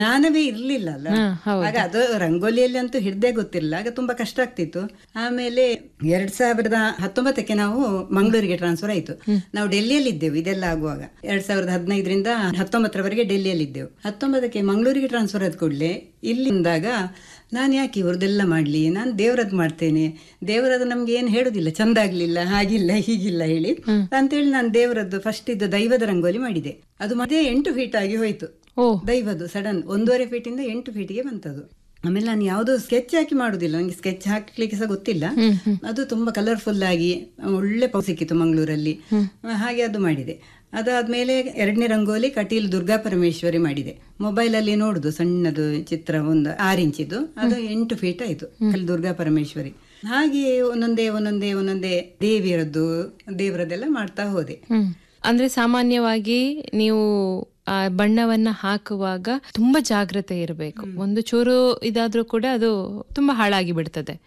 ಜ್ಞಾನವೇ ಇರ್ಲಿಲ್ಲ ಅಲ್ಲ ಹಾ, ಹೌದು. ಆಗ ಅದು ರಂಗೋಲಿಯಲ್ಲಿ ಅಂತೂ ಹಿಡ್ದೇ ಗೊತ್ತಿಲ್ಲ ಆಗ ತುಂಬಾ ಕಷ್ಟ ಆಗ್ತಿತ್ತು ಆಮೇಲೆ ಎರಡ್ ಸಾವಿರದ ಹತ್ತೊಂಬತ್ತಕ್ಕೆ ನಾವು ಮಂಗಳೂರಿಗೆ ಟ್ರಾನ್ಸ್ಫರ್ ಆಯ್ತು ನಾವು ಡೆಲ್ಲಿಯಲ್ಲಿ ಇದ್ದೆವು ಇದೆಲ್ಲ ಆಗುವಾಗ ಎರಡ್ ಸಾವಿರದ ಹದಿನೈದರಿಂದ ಹತ್ತೊಂಬತ್ತರವರೆಗೆ ಡೆಲ್ಲಿಯಲ್ಲಿ ಇದ್ದೆವು ಹತ್ತೊಂಬತ್ತಕ್ಕೆ ಮಂಗಳೂರಿಗೆ ಟ್ರಾನ್ಸ್ಫರ್ ಆದ ಕೂಡಲೇ ಇಲ್ಲಿಂದಾಗ ನಾನು ಯಾಕೆ ಇವ್ರದ್ದೆಲ್ಲ ಮಾಡ್ಲಿ ನಾನು ದೇವರದ್ದು ಮಾಡ್ತೇನೆ ದೇವರದ್ದು ನಮ್ಗೆ ಏನು ಹೇಳುದಿಲ್ಲ ಚಂದ ಆಗ್ಲಿಲ್ಲ ಹಾಗಿಲ್ಲ ಹೀಗಿಲ್ಲ ಹೇಳಿ ಅಂತೇಳಿ ನಾನು ದೇವರದ್ದು ಫಸ್ಟ್ ಇದ್ದ ದೈವದ ರಂಗೋಲಿ ಮಾಡಿದೆ ಅದು ಮತ್ತೆ ಎಂಟು ಫೀಟ್ ಆಗಿ ಹೋಯ್ತು ಓ ದೈವದ್ದು ಸಡನ್ ಒಂದೂವರೆ ಫೀಟಿಂದ ಎಂಟು ಫೀಟಿಗೆ ಬಂತದು ಆಮೇಲೆ ನಾನು ಯಾವುದು ಸ್ಕೆಚ್ ಹಾಕಿ ಮಾಡುದಿಲ್ಲ ನನಗೆ ಸ್ಕೆಚ್ ಹಾಕ್ಲಿಕ್ಕೆ ಸಹ ಗೊತ್ತಿಲ್ಲ ಅದು ತುಂಬಾ ಕಲರ್ಫುಲ್ ಆಗಿ ಒಳ್ಳೆ ಪೌ ಸಿಕ್ಕಿತ್ತು ಮಂಗಳೂರಲ್ಲಿ ಹಾಗೆ ಅದು ಮಾಡಿದೆ ಅದಾದ್ಮೇಲೆ ಎರಡನೇ ರಂಗೋಲಿ ಕಟೀಲ್ ದುರ್ಗಾ ಪರಮೇಶ್ವರಿ ಮಾಡಿದೆ ಮೊಬೈಲ್ ಅಲ್ಲಿ ನೋಡುದು ಸಣ್ಣದು ಚಿತ್ರ ಒಂದು ಆರು ಇಂಚಿದು ಅದು ಎಂಟು ಫೀಟ್ ಆಯ್ತು ಅಲ್ಲಿ ದುರ್ಗಾ ಪರಮೇಶ್ವರಿ ಹಾಗೆ ಒಂದೊಂದೇ ಒಂದೊಂದೇ ಒಂದೊಂದೇ ದೇವಿಯರದ್ದು ದೇವರದ್ದೆಲ್ಲ ಮಾಡ್ತಾ ಹೋದೆ ಹ್ಮ್ ಅಂದ್ರೆ ಸಾಮಾನ್ಯವಾಗಿ ನೀವು ಆ ಬಣ್ಣವನ್ನ ಹಾಕುವಾಗ ತುಂಬಾ ಜಾಗ್ರತೆ ಇರಬೇಕು ಒಂದು ಚೂರು ಇದಾದ್ರೂ ಕೂಡ ಅದು ತುಂಬಾ ಹಾಳಾಗಿ ಬಿಡ್ತದೆ